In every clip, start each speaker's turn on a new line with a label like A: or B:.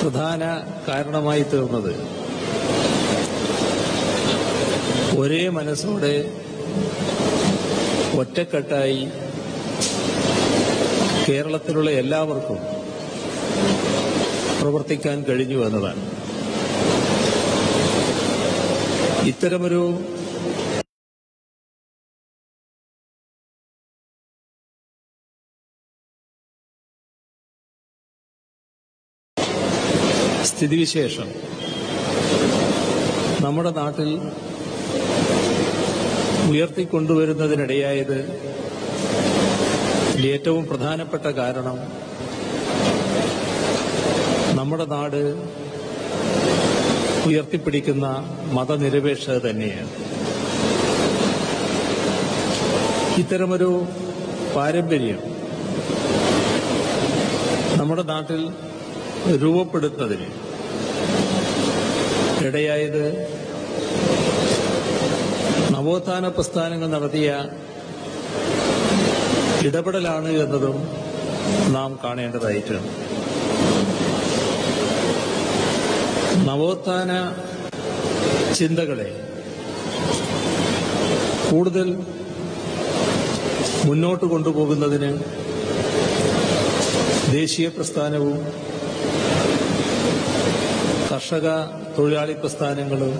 A: പ്രധാന കാരണമായി തീർന്നത് ഒരേ മനസ്സോടെ ഒറ്റക്കെട്ടായി കേരളത്തിലുള്ള എല്ലാവർക്കും പ്രവർത്തിക്കാൻ കഴിഞ്ഞു എന്നതാണ് ഇത്തരമൊരു സ്ഥിതിവിശേഷം നമ്മുടെ നാട്ടിൽ ഉയർത്തിക്കൊണ്ടുവരുന്നതിനിടയായത് ഏറ്റവും പ്രധാനപ്പെട്ട കാരണം നമ്മുടെ നാട് ഉയർത്തിപ്പിടിക്കുന്ന മതനിരപേക്ഷത തന്നെയാണ് ഇത്തരമൊരു പാരമ്പര്യം നമ്മുടെ നാട്ടിൽ രൂപപ്പെടുത്തുന്നതിന് ഇടയായത് നവോത്ഥാന പ്രസ്ഥാനങ്ങൾ നടത്തിയ ഇടപെടലാണ് എന്നതും നാം കാണേണ്ടതായിട്ടുണ്ട് നവോത്ഥാന ചിന്തകളെ കൂടുതൽ മുന്നോട്ട് കൊണ്ടുപോകുന്നതിന് ദേശീയ പ്രസ്ഥാനവും കർഷക തൊഴിലാളി പ്രസ്ഥാനങ്ങളും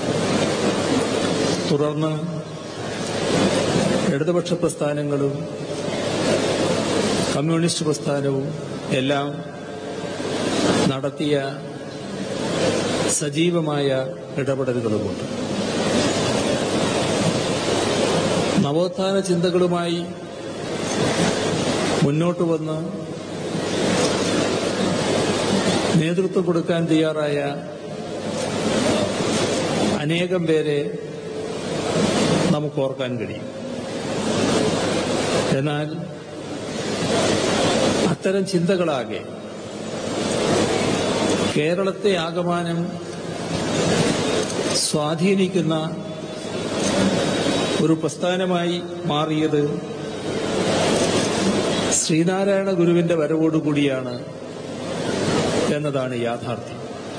A: തുടർന്ന് ഇടതുപക്ഷ പ്രസ്ഥാനങ്ങളും കമ്മ്യൂണിസ്റ്റ് പ്രസ്ഥാനവും എല്ലാം നടത്തിയ സജീവമായ ഇടപെടലുകളുമുണ്ട് നവോത്ഥാന ചിന്തകളുമായി മുന്നോട്ട് വന്ന് നേതൃത്വം കൊടുക്കാൻ തയ്യാറായ അനേകം പേരെ നമുക്ക് ഓർക്കാൻ കഴിയും എന്നാൽ അത്തരം ചിന്തകളാകെ കേരളത്തെ ആകമാനം സ്വാധീനിക്കുന്ന ഒരു പ്രസ്ഥാനമായി മാറിയത് ശ്രീനാരായണ ഗുരുവിന്റെ വരവോടുകൂടിയാണ് എന്നതാണ് യാഥാർത്ഥ്യം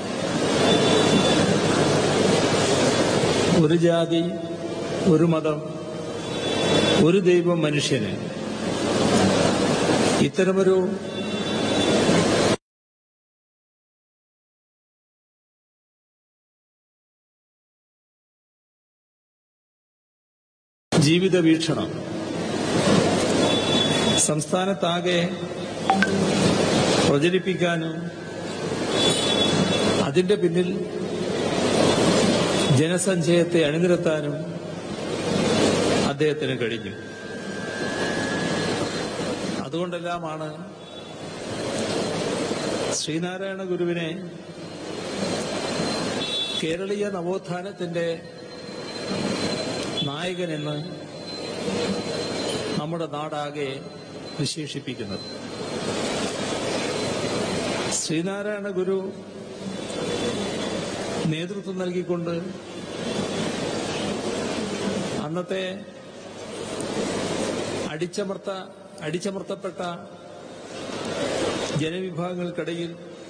A: ഒരു ജാതി ഒരു മതം ഒരു ദൈവം മനുഷ്യന് ഇത്തരമൊരു ജീവിത വീക്ഷണം സംസ്ഥാനത്താകെ പ്രചരിപ്പിക്കാനും അതിന്റെ പിന്നിൽ ജനസഞ്ചയത്തെ അണിനിരത്താനും അദ്ദേഹത്തിന് കഴിഞ്ഞു അതുകൊണ്ടെല്ലാമാണ് ശ്രീനാരായണ ഗുരുവിനെ കേരളീയ നവോത്ഥാനത്തിന്റെ നായകനെന്ന് നമ്മുടെ നാടാകെ വിശേഷിപ്പിക്കുന്നത് ശ്രീനാരായണ ഗുരു നേതൃത്വം നൽകിക്കൊണ്ട് അന്നത്തെ അടിച്ചമർത്ത അടിച്ചമർത്തപ്പെട്ട ജനവിഭാഗങ്ങൾക്കിടയിൽ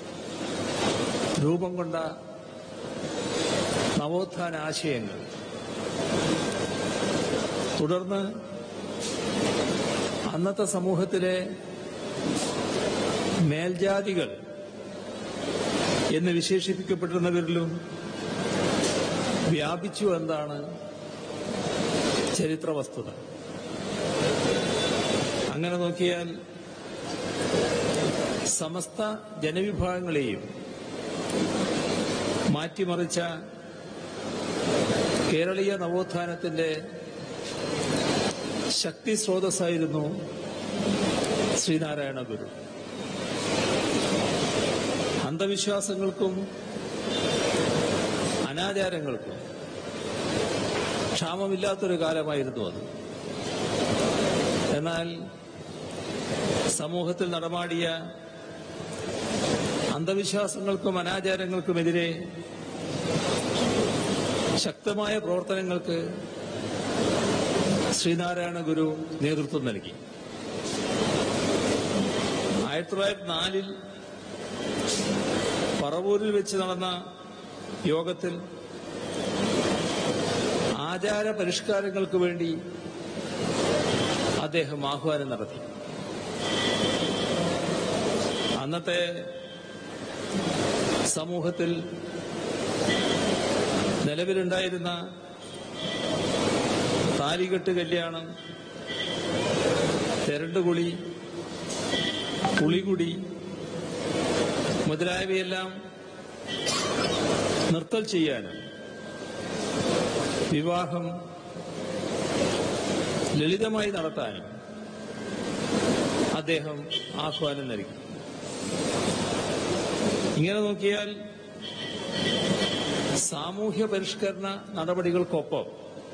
A: രൂപം കൊണ്ട നവോത്ഥാന ആശയങ്ങൾ തുടർന്ന് അന്നത്തെ സമൂഹത്തിലെ മേൽജാതികൾ എന്ന് വിശേഷിപ്പിക്കപ്പെട്ടിരുന്നവരിലും വ്യാപിച്ചു എന്നാണ് ചരിത്ര വസ്തുത അങ്ങനെ നോക്കിയാൽ സമസ്ത ജനവിഭാഗങ്ങളെയും മാറ്റിമറിച്ച കേരളീയ നവോത്ഥാനത്തിന്റെ ശക്തി സ്രോതസ്സായിരുന്നു ശ്രീനാരായണ ഗുരു അന്ധവിശ്വാസങ്ങൾക്കും അനാചാരങ്ങൾക്കും ക്ഷാമമില്ലാത്തൊരു കാലമായിരുന്നു അത് എന്നാൽ സമൂഹത്തിൽ നടമാടിയ അന്ധവിശ്വാസങ്ങൾക്കും അനാചാരങ്ങൾക്കുമെതിരെ ശക്തമായ പ്രവർത്തനങ്ങൾക്ക് ശ്രീനാരായണ ഗുരു നേതൃത്വം നൽകി ആയിരത്തി തൊള്ളായിരത്തി നാലിൽ പറവൂരിൽ വെച്ച് നടന്ന യോഗത്തിൽ ആചാര പരിഷ്കാരങ്ങൾക്ക് വേണ്ടി അദ്ദേഹം ആഹ്വാനം നടത്തി അന്നത്തെ സമൂഹത്തിൽ നിലവിലുണ്ടായിരുന്ന താലികെട്ട് കല്യാണം തെരണ്ടുകുളി പുളികുടി മുതലായവയെല്ലാം നിർത്തൽ ചെയ്യാനും വിവാഹം ലളിതമായി നടത്താനും അദ്ദേഹം ആഹ്വാനം നൽകി ഇങ്ങനെ നോക്കിയാൽ സാമൂഹ്യ പരിഷ്കരണ നടപടികൾക്കൊപ്പം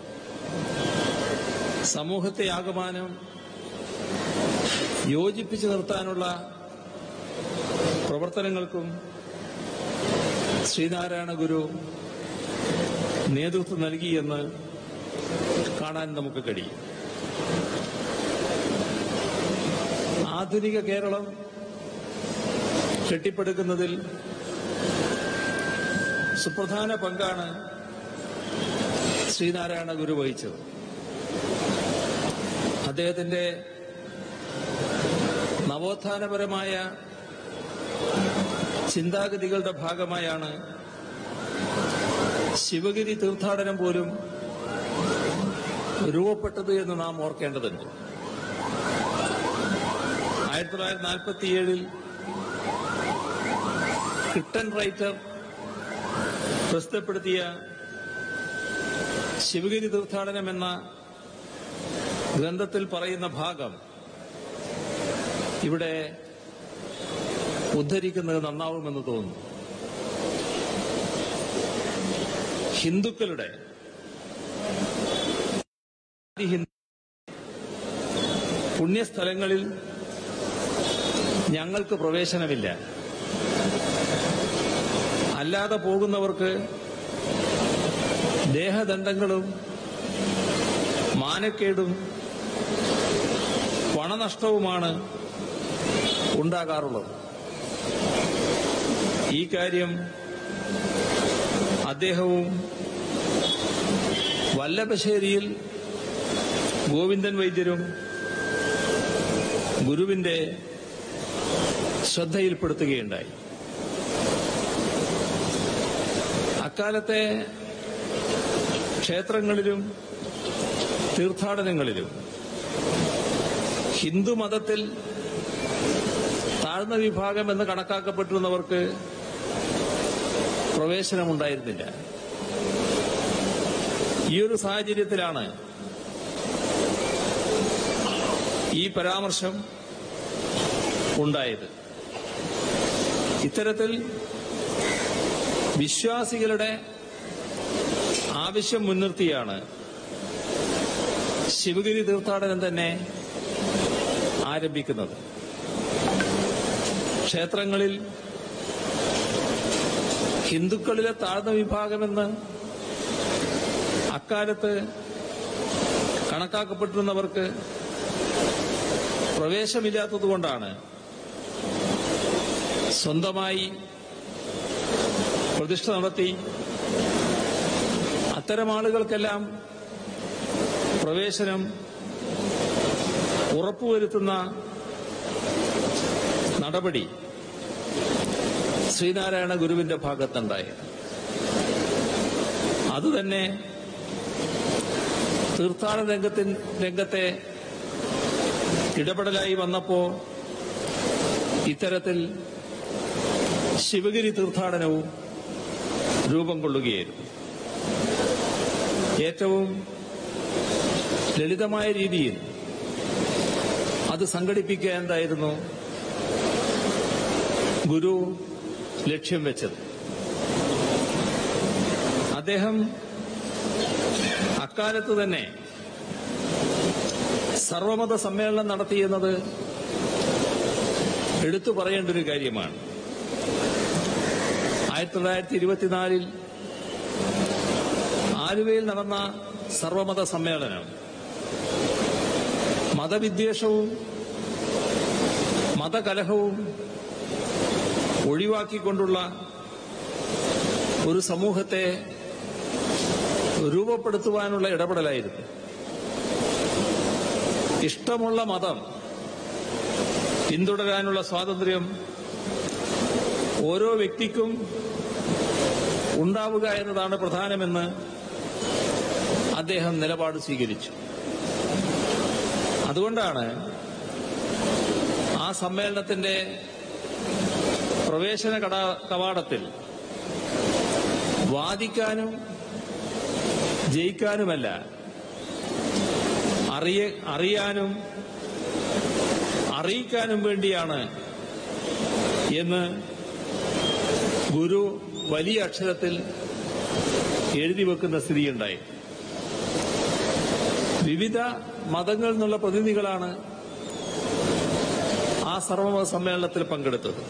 A: സമൂഹത്തെ ആകമാനം യോജിപ്പിച്ചു നിർത്താനുള്ള പ്രവർത്തനങ്ങൾക്കും ശ്രീനാരായണ ഗുരു നേതൃത്വം നൽകിയെന്ന് കാണാൻ നമുക്ക് കഴിയും ആധുനിക കേരളം കെട്ടിപ്പടുക്കുന്നതിൽ സുപ്രധാന പങ്കാണ് ശ്രീനാരായണ ഗുരു വഹിച്ചത് അദ്ദേഹത്തിന്റെ നവോത്ഥാനപരമായ ചിന്താഗതികളുടെ ഭാഗമായാണ് ശിവഗിരി തീർത്ഥാടനം പോലും രൂപപ്പെട്ടത് എന്ന് നാം ഓർക്കേണ്ടതുണ്ട് ആയിരത്തി തൊള്ളായിരത്തി നാൽപ്പത്തിയേഴിൽ കിട്ടൻ റൈറ്റർ പ്രസിദ്ധപ്പെടുത്തിയ ശിവഗിരി തീർത്ഥാടനം എന്ന ഗ്രന്ഥത്തിൽ പറയുന്ന ഭാഗം ഇവിടെ ഉദ്ധരിക്കുന്നത് നന്നാവുമെന്ന് തോന്നുന്നു ഹിന്ദുക്കളുടെ ഹിന്ദു പുണ്യസ്ഥലങ്ങളിൽ ഞങ്ങൾക്ക് പ്രവേശനമില്ല അല്ലാതെ പോകുന്നവർക്ക് ദേഹദണ്ഡങ്ങളും മാനക്കേടും പണനഷ്ടവുമാണ് ഉണ്ടാകാറുള്ളത് ഈ കാര്യം അദ്ദേഹവും വല്ലഭശ്ശേരിയിൽ ഗോവിന്ദൻ വൈദ്യരും ഗുരുവിന്റെ ശ്രദ്ധയിൽപ്പെടുത്തുകയുണ്ടായി അക്കാലത്തെ ക്ഷേത്രങ്ങളിലും തീർത്ഥാടനങ്ങളിലും ഹിന്ദുമതത്തിൽ താഴ്ന്ന വിഭാഗം എന്ന് കണക്കാക്കപ്പെട്ടിരുന്നവർക്ക് പ്രവേശനമുണ്ടായിരുന്നില്ല ഈ ഒരു സാഹചര്യത്തിലാണ് ഈ പരാമർശം ഉണ്ടായത് ഇത്തരത്തിൽ വിശ്വാസികളുടെ ആവശ്യം മുൻനിർത്തിയാണ് ശിവഗിരി തീർത്ഥാടനം തന്നെ ആരംഭിക്കുന്നത് ക്ഷേത്രങ്ങളിൽ ഹിന്ദുക്കളിലെ താഴ്ന്ന വിഭാഗമെന്ന് അക്കാലത്ത് കണക്കാക്കപ്പെട്ടിരുന്നവർക്ക് പ്രവേശമില്ലാത്തതുകൊണ്ടാണ് സ്വന്തമായി പ്രതിഷ്ഠ നടത്തി അത്തരം ആളുകൾക്കെല്ലാം പ്രവേശനം ഉറപ്പുവരുത്തുന്ന നടപടി ശ്രീനാരായണ ഗുരുവിന്റെ ഭാഗത്തുണ്ടായത് അതുതന്നെ തീർത്ഥാടന രംഗത്തിൻ രംഗത്തെ ഇടപെടലായി വന്നപ്പോ ഇത്തരത്തിൽ ശിവഗിരി തീർത്ഥാടനവും രൂപം കൊള്ളുകയായിരുന്നു ഏറ്റവും ലളിതമായ രീതിയിൽ അത് സംഘടിപ്പിക്കുക എന്തായിരുന്നു ഗുരു ലക്ഷ്യം വെച്ചത് അദ്ദേഹം അക്കാലത്ത് തന്നെ സർവമത സമ്മേളനം നടത്തിയെന്നത് എടുത്തു പറയേണ്ട ഒരു കാര്യമാണ് ആയിരത്തി തൊള്ളായിരത്തി ഇരുപത്തിനാലിൽ ആലുവയിൽ നടന്ന സർവമത സമ്മേളനം മതവിദ്വേഷവും മതകലഹവും ഒഴിവാക്കിക്കൊണ്ടുള്ള ഒരു സമൂഹത്തെ രൂപപ്പെടുത്തുവാനുള്ള ഇടപെടലായിരുന്നു ഇഷ്ടമുള്ള മതം പിന്തുടരാനുള്ള സ്വാതന്ത്ര്യം ഓരോ വ്യക്തിക്കും ഉണ്ടാവുക എന്നതാണ് പ്രധാനമെന്ന് അദ്ദേഹം നിലപാട് സ്വീകരിച്ചു അതുകൊണ്ടാണ് ആ സമ്മേളനത്തിന്റെ പ്രവേശന കട- കവാടത്തിൽ വാദിക്കാനും ജയിക്കാനുമല്ല അറിയ അറിയാനും അറിയിക്കാനും വേണ്ടിയാണ് എന്ന് ഗുരു വലിയ അക്ഷരത്തിൽ എഴുതി വെക്കുന്ന സ്ഥിതിയുണ്ടായി വിവിധ മതങ്ങളിൽ നിന്നുള്ള പ്രതിനിധികളാണ് ആ സർവമത സമ്മേളനത്തിൽ പങ്കെടുത്തത്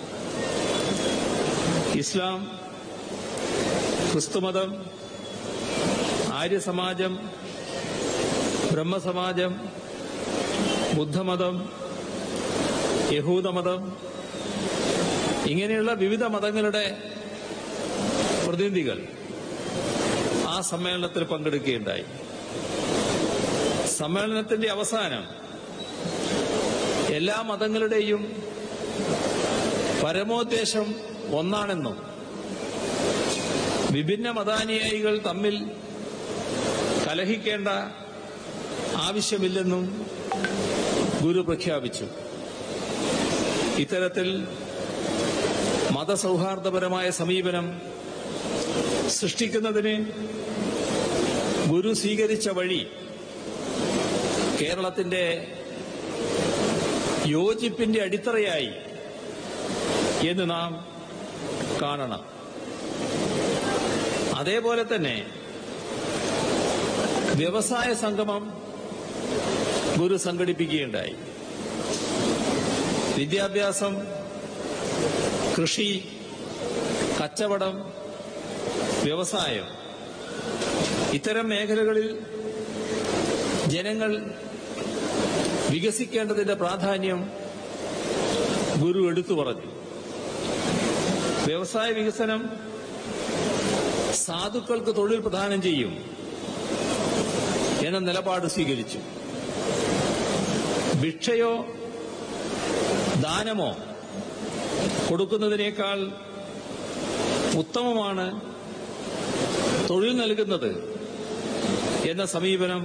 A: ഇസ്ലാം ക്രിസ്തുമതം ആര്യസമാജം ബ്രഹ്മസമാജം ബുദ്ധമതം യഹൂദമതം ഇങ്ങനെയുള്ള വിവിധ മതങ്ങളുടെ പ്രതിനിധികൾ ആ സമ്മേളനത്തിൽ പങ്കെടുക്കുകയുണ്ടായി സമ്മേളനത്തിന്റെ അവസാനം എല്ലാ മതങ്ങളുടെയും പരമോദ്ദേശം ഒന്നാണെന്നും വിഭിന്ന മതാനുയായികൾ തമ്മിൽ കലഹിക്കേണ്ട ആവശ്യമില്ലെന്നും ഗുരു പ്രഖ്യാപിച്ചു ഇത്തരത്തിൽ മതസൗഹാർദ്ദപരമായ സമീപനം സൃഷ്ടിക്കുന്നതിന് ഗുരു സ്വീകരിച്ച വഴി കേരളത്തിന്റെ യോജിപ്പിന്റെ അടിത്തറയായി എന്ന് നാം കാണണം അതേപോലെ തന്നെ വ്യവസായ സംഗമം ഗുരു സംഘടിപ്പിക്കുകയുണ്ടായി വിദ്യാഭ്യാസം കൃഷി കച്ചവടം വ്യവസായം ഇത്തരം മേഖലകളിൽ ജനങ്ങൾ വികസിക്കേണ്ടതിന്റെ പ്രാധാന്യം ഗുരു എടുത്തു പറഞ്ഞു വ്യവസായ വികസനം സാധുക്കൾക്ക് തൊഴിൽ പ്രദാനം ചെയ്യും എന്ന നിലപാട് സ്വീകരിച്ചു ഭിക്ഷയോ ദാനമോ കൊടുക്കുന്നതിനേക്കാൾ ഉത്തമമാണ് തൊഴിൽ നൽകുന്നത് എന്ന സമീപനം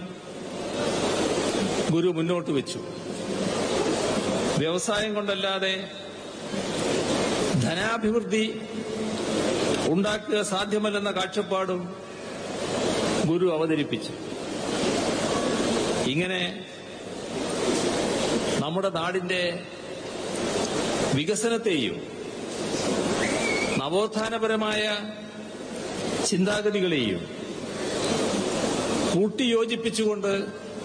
A: ഗുരു മുന്നോട്ട് വെച്ചു വ്യവസായം കൊണ്ടല്ലാതെ ധനാഭിവൃദ്ധി ഉണ്ടാക്കുക സാധ്യമല്ലെന്ന കാഴ്ചപ്പാടും ഗുരു അവതരിപ്പിച്ചു ഇങ്ങനെ നമ്മുടെ നാടിന്റെ വികസനത്തെയും നവോത്ഥാനപരമായ ചിന്താഗതികളെയും കൂട്ടിയോജിപ്പിച്ചുകൊണ്ട്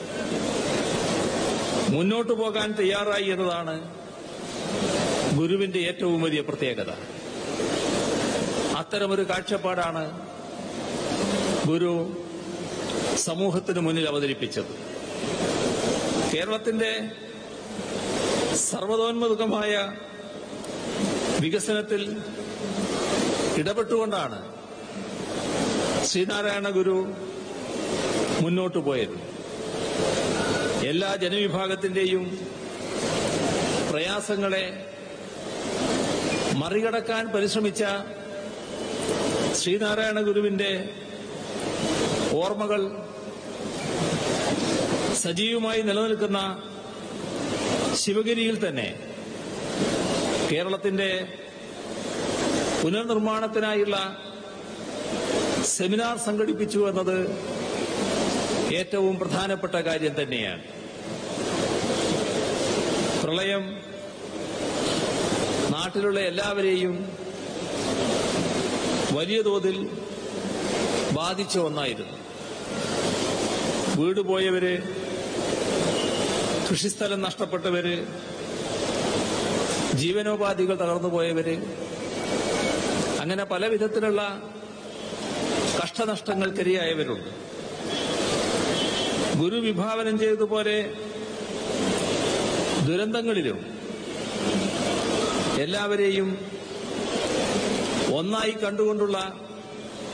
A: മുന്നോട്ടു പോകാൻ തയ്യാറായി എന്നതാണ് ഗുരുവിന്റെ ഏറ്റവും വലിയ പ്രത്യേകത അത്തരമൊരു കാഴ്ചപ്പാടാണ് ഗുരു സമൂഹത്തിന് മുന്നിൽ അവതരിപ്പിച്ചത് കേരളത്തിന്റെ സർവതോന്മുഖമായ വികസനത്തിൽ ഇടപെട്ടുകൊണ്ടാണ് ശ്രീനാരായണ ഗുരു മുന്നോട്ടു പോയത് എല്ലാ ജനവിഭാഗത്തിന്റെയും പ്രയാസങ്ങളെ മറികടക്കാൻ പരിശ്രമിച്ച ശ്രീനാരായണ ഗുരുവിന്റെ ഓർമ്മകൾ സജീവമായി നിലനിൽക്കുന്ന ശിവഗിരിയിൽ തന്നെ കേരളത്തിന്റെ പുനർനിർമ്മാണത്തിനായുള്ള സെമിനാർ സംഘടിപ്പിച്ചു എന്നത് ഏറ്റവും പ്രധാനപ്പെട്ട കാര്യം തന്നെയാണ് പ്രളയം നാട്ടിലുള്ള എല്ലാവരെയും വലിയ തോതിൽ ബാധിച്ച ഒന്നായിരുന്നു വീട് പോയവര് കൃഷിസ്ഥലം നഷ്ടപ്പെട്ടവര് ജീവനോപാധികൾ തകർന്നു പോയവര് അങ്ങനെ പല വിധത്തിലുള്ള കഷ്ടനഷ്ടങ്ങൾക്കിരയായവരുണ്ട് ഗുരു വിഭാവനം ചെയ്തതുപോലെ ദുരന്തങ്ങളിലും എല്ലാവരെയും ഒന്നായി കണ്ടുകൊണ്ടുള്ള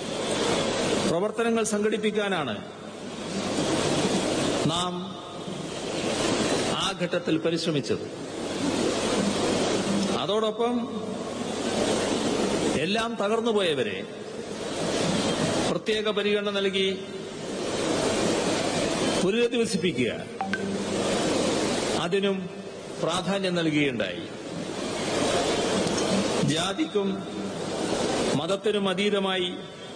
A: പ്രവർത്തനങ്ങൾ സംഘടിപ്പിക്കാനാണ് നാം ആ ഘട്ടത്തിൽ പരിശ്രമിച്ചത് അതോടൊപ്പം എല്ലാം തകർന്നുപോയവരെ പ്രത്യേക പരിഗണന നൽകി പുനരധിവസിപ്പിക്കുക അതിനും പ്രാധാന്യം നൽകുകയുണ്ടായി ജാതിക്കും മതത്തിനും അതീതമായി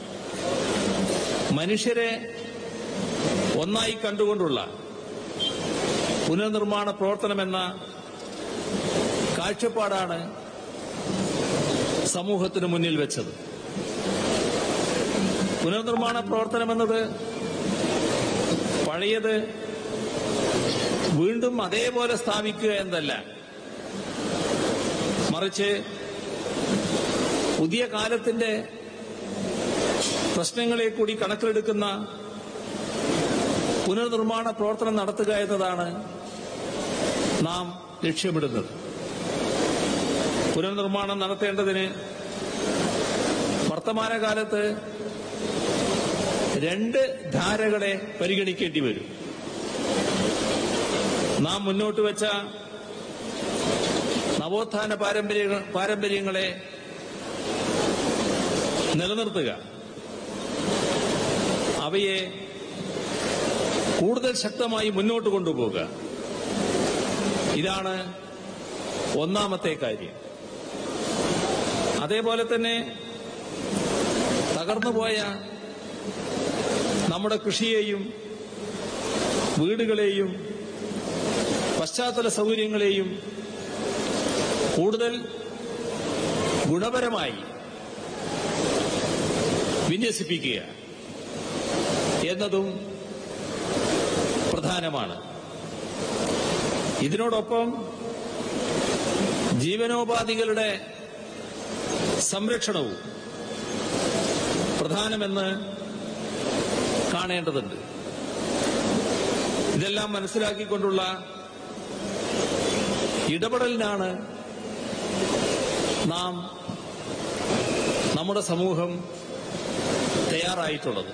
A: മനുഷ്യരെ ഒന്നായി കണ്ടുകൊണ്ടുള്ള പുനർനിർമ്മാണ പ്രവർത്തനമെന്ന കാഴ്ചപ്പാടാണ് സമൂഹത്തിന് മുന്നിൽ വെച്ചത് പുനർനിർമ്മാണ പ്രവർത്തനമെന്നത് പഴയത് വീണ്ടും അതേപോലെ സ്ഥാപിക്കുക എന്നല്ല മറിച്ച് പുതിയ കാലത്തിന്റെ പ്രശ്നങ്ങളെ കൂടി കണക്കിലെടുക്കുന്ന പുനർനിർമ്മാണ പ്രവർത്തനം നടത്തുക എന്നതാണ് നാം ലക്ഷ്യമിടുന്നത് പുനർനിർമ്മാണം നടത്തേണ്ടതിന് വർത്തമാനകാലത്ത് രണ്ട് ധാരകളെ പരിഗണിക്കേണ്ടി വരും നാം മുന്നോട്ട് വെച്ച നവോത്ഥാന പാരമ്പര്യ പാരമ്പര്യങ്ങളെ നിലനിർത്തുക അവയെ കൂടുതൽ ശക്തമായി മുന്നോട്ട് കൊണ്ടുപോകുക ഇതാണ് ഒന്നാമത്തെ കാര്യം അതേപോലെ തന്നെ തകർന്നുപോയ നമ്മുടെ കൃഷിയെയും വീടുകളെയും പശ്ചാത്തല സൗകര്യങ്ങളെയും കൂടുതൽ ഗുണപരമായി വിന്യസിപ്പിക്കുക എന്നതും പ്രധാനമാണ് ഇതിനോടൊപ്പം ജീവനോപാധികളുടെ സംരക്ഷണവും പ്രധാനമെന്ന് കാണേണ്ടതുണ്ട് ഇതെല്ലാം മനസ്സിലാക്കിക്കൊണ്ടുള്ള ഇടപെടലിനാണ് നാം നമ്മുടെ സമൂഹം തയ്യാറായിട്ടുള്ളത്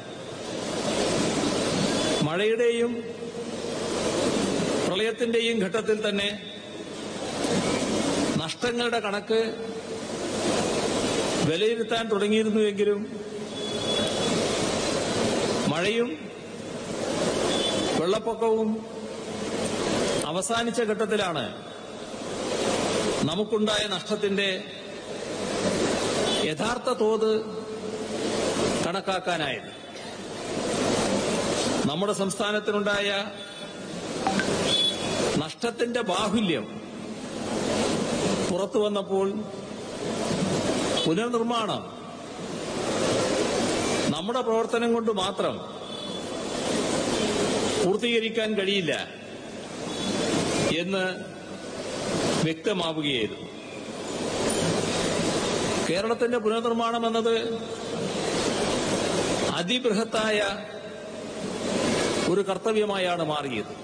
A: മഴയുടെയും പ്രളയത്തിന്റെയും ഘട്ടത്തിൽ തന്നെ നഷ്ടങ്ങളുടെ കണക്ക് വിലയിരുത്താൻ തുടങ്ങിയിരുന്നുവെങ്കിലും മഴയും വെള്ളപ്പൊക്കവും അവസാനിച്ച ഘട്ടത്തിലാണ് നമുക്കുണ്ടായ നഷ്ടത്തിന്റെ യഥാർത്ഥ തോത് കണക്കാക്കാനായത് നമ്മുടെ സംസ്ഥാനത്തിനുണ്ടായ നഷ്ടത്തിന്റെ ബാഹുല്യം പുറത്തു വന്നപ്പോൾ പുനർനിർമ്മാണം നമ്മുടെ പ്രവർത്തനം കൊണ്ട് മാത്രം പൂർത്തീകരിക്കാൻ കഴിയില്ല എന്ന് വ്യക്തമാവുകയായിരുന്നു കേരളത്തിന്റെ പുനർനിർമ്മാണം എന്നത് അതിബൃഹത്തായ ഒരു കർത്തവ്യമായാണ് മാറിയത്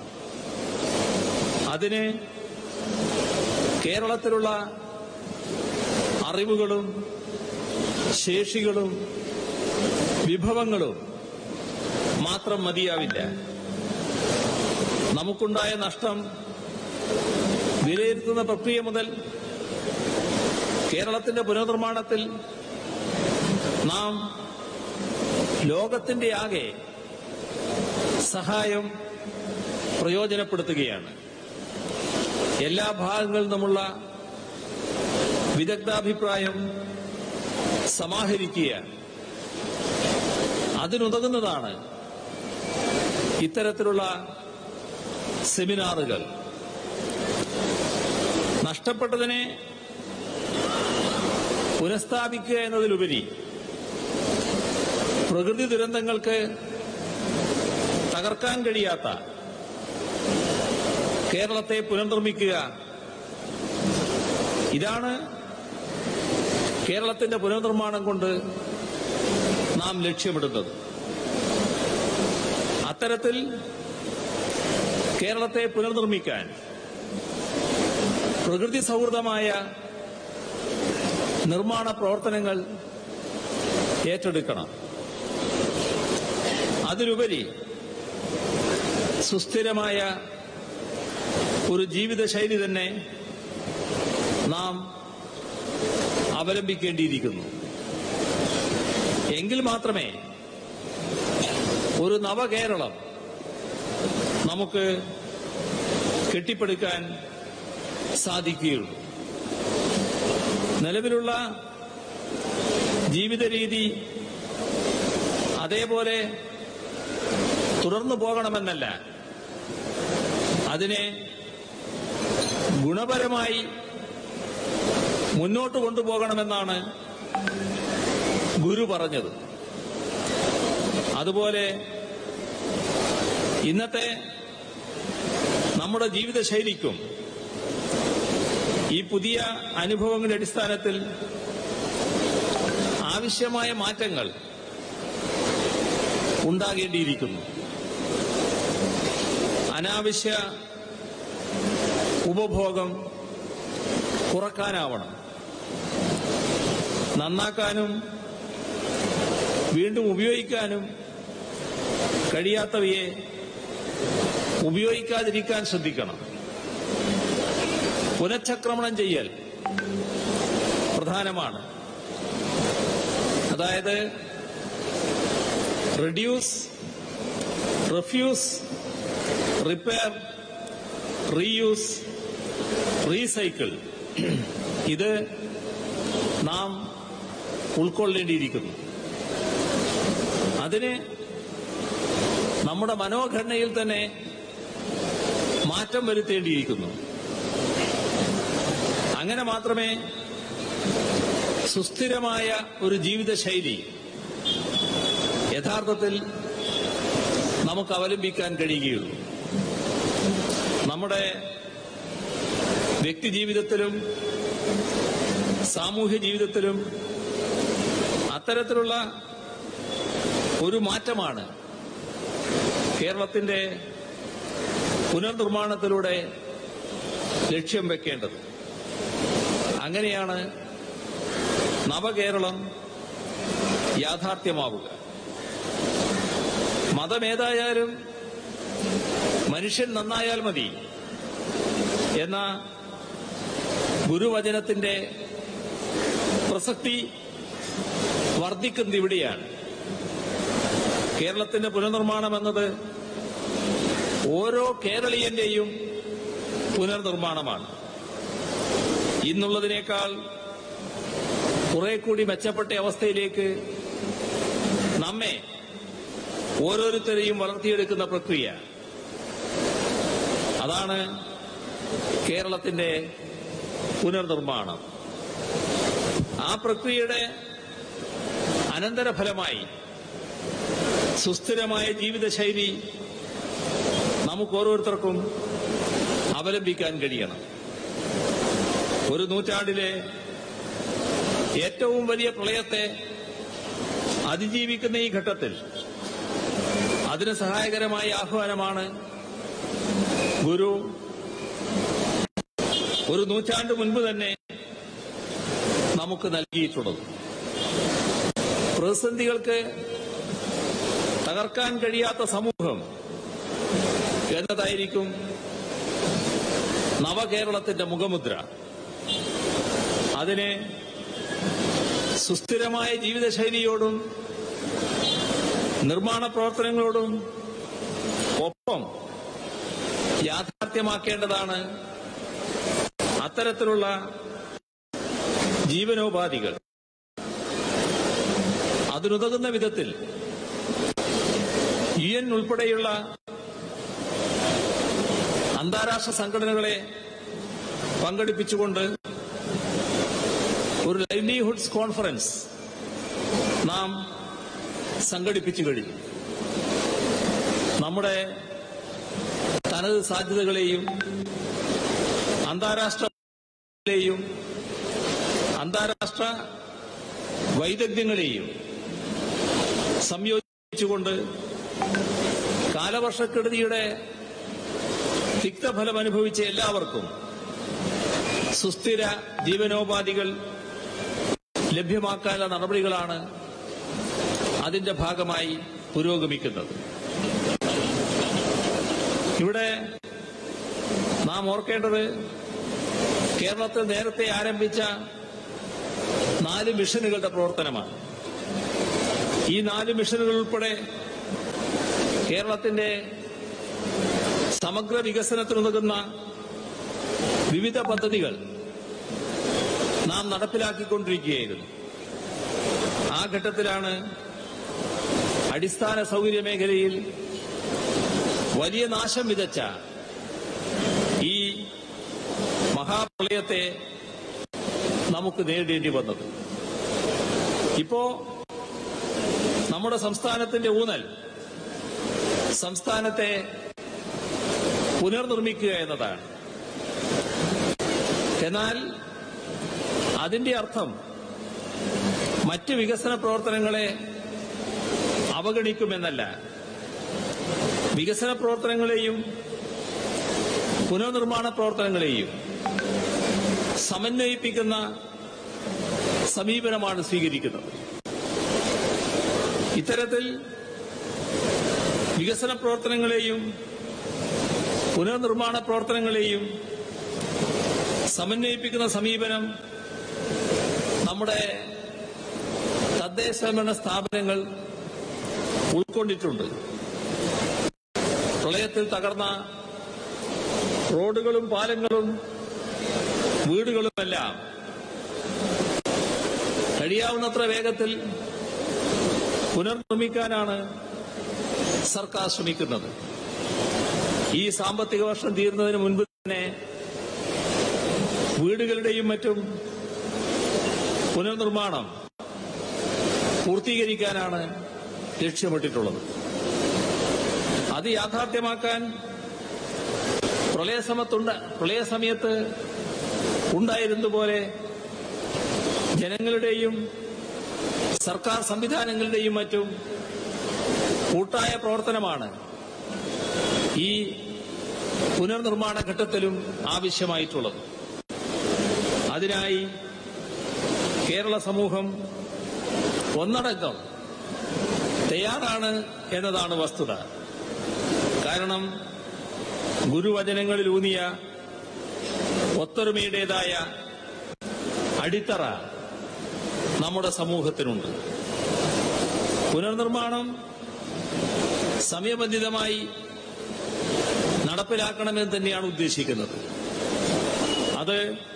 A: അതിന് കേരളത്തിലുള്ള അറിവുകളും ശേഷികളും വിഭവങ്ങളും മാത്രം മതിയാവില്ല നമുക്കുണ്ടായ നഷ്ടം വിലയിരുത്തുന്ന പ്രക്രിയ മുതൽ കേരളത്തിന്റെ പുനർനിർമ്മാണത്തിൽ നാം ലോകത്തിന്റെ ആകെ സഹായം പ്രയോജനപ്പെടുത്തുകയാണ് എല്ലാ ഭാഗങ്ങളിൽ നിന്നുമുള്ള വിദഗ്ധാഭിപ്രായം സമാഹരിക്കുക അതിനുതകുന്നതാണ് ഇത്തരത്തിലുള്ള സെമിനാറുകൾ നഷ്ടപ്പെട്ടതിനെ പുനഃസ്ഥാപിക്കുക എന്നതിലുപരി പ്രകൃതി ദുരന്തങ്ങൾക്ക് തകർക്കാൻ കഴിയാത്ത കേരളത്തെ പുനർനിർമ്മിക്കുക ഇതാണ് കേരളത്തിന്റെ പുനർനിർമ്മാണം കൊണ്ട് നാം ലക്ഷ്യമിടുന്നത് അത്തരത്തിൽ കേരളത്തെ പുനർനിർമ്മിക്കാൻ പ്രകൃതി സൗഹൃദമായ നിർമ്മാണ പ്രവർത്തനങ്ങൾ ഏറ്റെടുക്കണം അതിലുപരി സുസ്ഥിരമായ ഒരു ജീവിതശൈലി തന്നെ നാം അവലംബിക്കേണ്ടിയിരിക്കുന്നു എങ്കിൽ മാത്രമേ ഒരു നവകേരളം നമുക്ക് കെട്ടിപ്പടുക്കാൻ സാധിക്കുകയുള്ളൂ നിലവിലുള്ള ജീവിത രീതി അതേപോലെ തുടർന്നു പോകണമെന്നല്ല അതിനെ ഗുണപരമായി മുന്നോട്ട് കൊണ്ടുപോകണമെന്നാണ് ഗുരു പറഞ്ഞത് അതുപോലെ ഇന്നത്തെ നമ്മുടെ ജീവിതശൈലിക്കും ഈ പുതിയ അനുഭവങ്ങളുടെ അടിസ്ഥാനത്തിൽ ആവശ്യമായ മാറ്റങ്ങൾ ഉണ്ടാകേണ്ടിയിരിക്കുന്നു അനാവശ്യ ഉപഭോഗം കുറക്കാനാവണം നന്നാക്കാനും വീണ്ടും ഉപയോഗിക്കാനും കഴിയാത്തവയെ ഉപയോഗിക്കാതിരിക്കാൻ ശ്രദ്ധിക്കണം പുനഃചക്രമണം ചെയ്യൽ പ്രധാനമാണ് അതായത് reduce refuse repair reuse recycle ഇത് നാം ഉൾക്കൊള്ളേണ്ടിയിരിക്കുന്നു അതിന് നമ്മുടെ മനോഘടനയിൽ തന്നെ മാറ്റം വരുത്തേണ്ടിയിരിക്കുന്നു അങ്ങനെ മാത്രമേ സുസ്ഥിരമായ ഒരു ജീവിതശൈലി യഥാർത്ഥത്തിൽ നമുക്ക് അവലംബിക്കാൻ കഴിയുകയുള്ളൂ നമ്മുടെ വ്യക്തിജീവിതത്തിലും സാമൂഹ്യ ജീവിതത്തിലും അത്തരത്തിലുള്ള ഒരു മാറ്റമാണ് കേരളത്തിന്റെ പുനർനിർമ്മാണത്തിലൂടെ ലക്ഷ്യം വെക്കേണ്ടത് അങ്ങനെയാണ് നവകേരളം യാഥാർത്ഥ്യമാവുക മതമേതായാലും മനുഷ്യൻ നന്നായാൽ മതി എന്ന ഗുരുവചനത്തിന്റെ പ്രസക്തി വർദ്ധിക്കുന്നത് ഇവിടെയാണ് കേരളത്തിന്റെ പുനർനിർമ്മാണം എന്നത് ഓരോ കേരളീയന്റെയും പുനർനിർമ്മാണമാണ് ഇന്നുള്ളതിനേക്കാൾ കുറെ കൂടി മെച്ചപ്പെട്ട അവസ്ഥയിലേക്ക് നമ്മെ ഓരോരുത്തരെയും വളർത്തിയെടുക്കുന്ന പ്രക്രിയ അതാണ് കേരളത്തിന്റെ പുനർനിർമ്മാണം ആ പ്രക്രിയയുടെ അനന്തരഫലമായി സുസ്ഥിരമായ ജീവിതശൈലി നമുക്ക് ഓരോരുത്തർക്കും അവലംബിക്കാൻ കഴിയണം ഒരു നൂറ്റാണ്ടിലെ ഏറ്റവും വലിയ പ്രളയത്തെ അതിജീവിക്കുന്ന ഈ ഘട്ടത്തിൽ അതിന് സഹായകരമായ ആഹ്വാനമാണ് ഗുരു ഒരു നൂറ്റാണ്ട് മുൻപ് തന്നെ നമുക്ക് നൽകിയിട്ടുള്ളത് പ്രതിസന്ധികൾക്ക് തകർക്കാൻ കഴിയാത്ത സമൂഹം എന്നതായിരിക്കും നവകേരളത്തിന്റെ മുഖമുദ്ര അതിനെ സുസ്ഥിരമായ ജീവിതശൈലിയോടും നിർമ്മാണ പ്രവർത്തനങ്ങളോടും ഒപ്പം യാഥാർത്ഥ്യമാക്കേണ്ടതാണ് അത്തരത്തിലുള്ള ജീവനോപാധികൾ അതിനുതകുന്ന വിധത്തിൽ യു എൻ ഉൾപ്പെടെയുള്ള അന്താരാഷ്ട്ര സംഘടനകളെ പങ്കെടുപ്പിച്ചുകൊണ്ട് ഒരു ലൈവ്ലിഹുഡ്സ് കോൺഫറൻസ് നാം സംഘടിപ്പിച്ചു കഴിഞ്ഞു നമ്മുടെ തനത് സാധ്യതകളെയും അന്താരാഷ്ട്രയും അന്താരാഷ്ട്ര വൈദഗ്ധ്യങ്ങളെയും സംയോജിച്ചുകൊണ്ട് കാലവർഷക്കെടുതിയുടെ തിക്തഫലം അനുഭവിച്ച എല്ലാവർക്കും സുസ്ഥിര ജീവനോപാധികൾ ലഭ്യമാക്കാനുള്ള നടപടികളാണ് അതിന്റെ ഭാഗമായി പുരോഗമിക്കുന്നത് ഇവിടെ നാം ഓർക്കേണ്ടത് കേരളത്തിൽ നേരത്തെ ആരംഭിച്ച നാല് മിഷനുകളുടെ പ്രവർത്തനമാണ് ഈ നാല് മിഷനുകൾ ഉൾപ്പെടെ കേരളത്തിന്റെ സമഗ്ര വികസനത്തിനുതകുന്ന വിവിധ പദ്ധതികൾ നാം നടപ്പിലാക്കിക്കൊണ്ടിരിക്കുകയായിരുന്നു ആ ഘട്ടത്തിലാണ് അടിസ്ഥാന സൗകര്യ മേഖലയിൽ വലിയ നാശം വിതച്ച ഈ മഹാപ്രളയത്തെ നമുക്ക് നേരിടേണ്ടി വന്നത് ഇപ്പോ നമ്മുടെ സംസ്ഥാനത്തിന്റെ ഊന്നൽ സംസ്ഥാനത്തെ പുനർനിർമ്മിക്കുക എന്നതാണ് എന്നാൽ അതിന്റെ അർത്ഥം മറ്റ് വികസന പ്രവർത്തനങ്ങളെ അവഗണിക്കുമെന്നല്ല വികസന പ്രവർത്തനങ്ങളെയും പുനർനിർമ്മാണ പ്രവർത്തനങ്ങളെയും സമന്വയിപ്പിക്കുന്ന സമീപനമാണ് സ്വീകരിക്കുന്നത് ഇത്തരത്തിൽ വികസന പ്രവർത്തനങ്ങളെയും പുനർനിർമ്മാണ പ്രവർത്തനങ്ങളെയും സമന്വയിപ്പിക്കുന്ന സമീപനം നമ്മുടെ തദ്ദേശഭരണ സ്ഥാപനങ്ങൾ ഉൾക്കൊണ്ടിട്ടുണ്ട് പ്രളയത്തിൽ തകർന്ന റോഡുകളും പാലങ്ങളും വീടുകളുമെല്ലാം കഴിയാവുന്നത്ര വേഗത്തിൽ പുനർനിർമ്മിക്കാനാണ് സർക്കാർ ശ്രമിക്കുന്നത് ഈ സാമ്പത്തിക വർഷം തീരുന്നതിന് മുൻപ് തന്നെ വീടുകളുടെയും മറ്റും പുനർനിർമ്മാണം പൂർത്തീകരിക്കാനാണ് ലക്ഷ്യമിട്ടിട്ടുള്ളത് അത് യാഥാർത്ഥ്യമാക്കാൻ പ്രളയസമത്തുണ്ട പ്രളയസമയത്ത് ഉണ്ടായിരുന്നതുപോലെ ജനങ്ങളുടെയും സർക്കാർ സംവിധാനങ്ങളുടെയും മറ്റും കൂട്ടായ പ്രവർത്തനമാണ് ഈ പുനർനിർമ്മാണ ഘട്ടത്തിലും ആവശ്യമായിട്ടുള്ളത് അതിനായി കേരള സമൂഹം ഒന്നടങ്കം തയ്യാറാണ് എന്നതാണ് വസ്തുത കാരണം ഗുരുവചനങ്ങളിൽ ഊന്നിയ ഒത്തൊരുമയുടേതായ അടിത്തറ നമ്മുടെ സമൂഹത്തിനുണ്ട് പുനർനിർമ്മാണം സമയബന്ധിതമായി നടപ്പിലാക്കണമെന്ന് തന്നെയാണ് ഉദ്ദേശിക്കുന്നത് അത്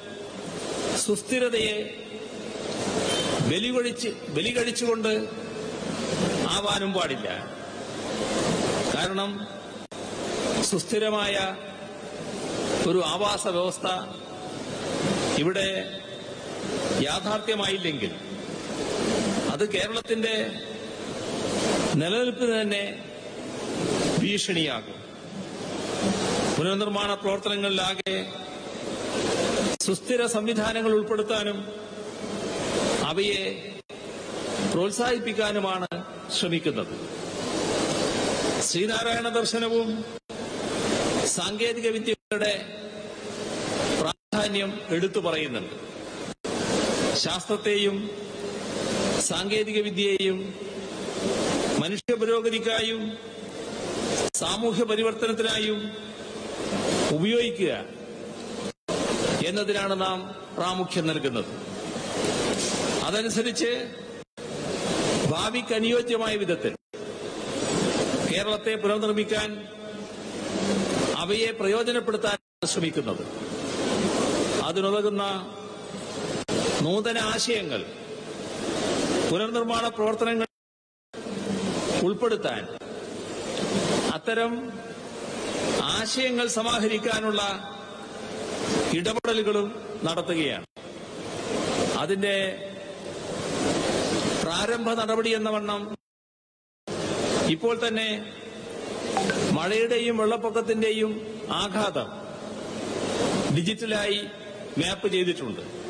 A: സുസ്ഥിരതയെ ബലികൊഴിച്ച് ബലികഴിച്ചുകൊണ്ട് ആവാനും പാടില്ല കാരണം സുസ്ഥിരമായ ഒരു ആവാസ വ്യവസ്ഥ ഇവിടെ യാഥാർത്ഥ്യമായില്ലെങ്കിൽ അത് കേരളത്തിന്റെ നിലനിൽപ്പിന് തന്നെ ഭീഷണിയാകും പുനർനിർമ്മാണ പ്രവർത്തനങ്ങളിലാകെ സുസ്ഥിര സംവിധാനങ്ങൾ ഉൾപ്പെടുത്താനും അവയെ പ്രോത്സാഹിപ്പിക്കാനുമാണ് ശ്രമിക്കുന്നത് ശ്രീനാരായണ ദർശനവും സാങ്കേതിക വിദ്യകളുടെ പ്രാധാന്യം എടുത്തു പറയുന്നുണ്ട് ശാസ്ത്രത്തെയും സാങ്കേതിക വിദ്യയെയും മനുഷ്യ പുരോഗതിക്കായും സാമൂഹ്യ പരിവർത്തനത്തിനായും ഉപയോഗിക്കുക എന്നതിനാണ് നാം പ്രാമുഖ്യം നൽകുന്നത് അതനുസരിച്ച് ഭാവിക്ക് അനുയോജ്യമായ വിധത്തിൽ കേരളത്തെ പുനർനിർമ്മിക്കാൻ അവയെ പ്രയോജനപ്പെടുത്താൻ ശ്രമിക്കുന്നത് അതിനുതകുന്ന നൂതന ആശയങ്ങൾ പുനർനിർമ്മാണ പ്രവർത്തനങ്ങൾ ഉൾപ്പെടുത്താൻ അത്തരം ആശയങ്ങൾ സമാഹരിക്കാനുള്ള ഇടപെടലുകളും നടത്തുകയാണ് അതിന്റെ പ്രാരംഭ നടപടി എന്ന വണ്ണം ഇപ്പോൾ തന്നെ മഴയുടെയും വെള്ളപ്പൊക്കത്തിന്റെയും ആഘാതം ഡിജിറ്റലായി മാപ്പ് ചെയ്തിട്ടുണ്ട്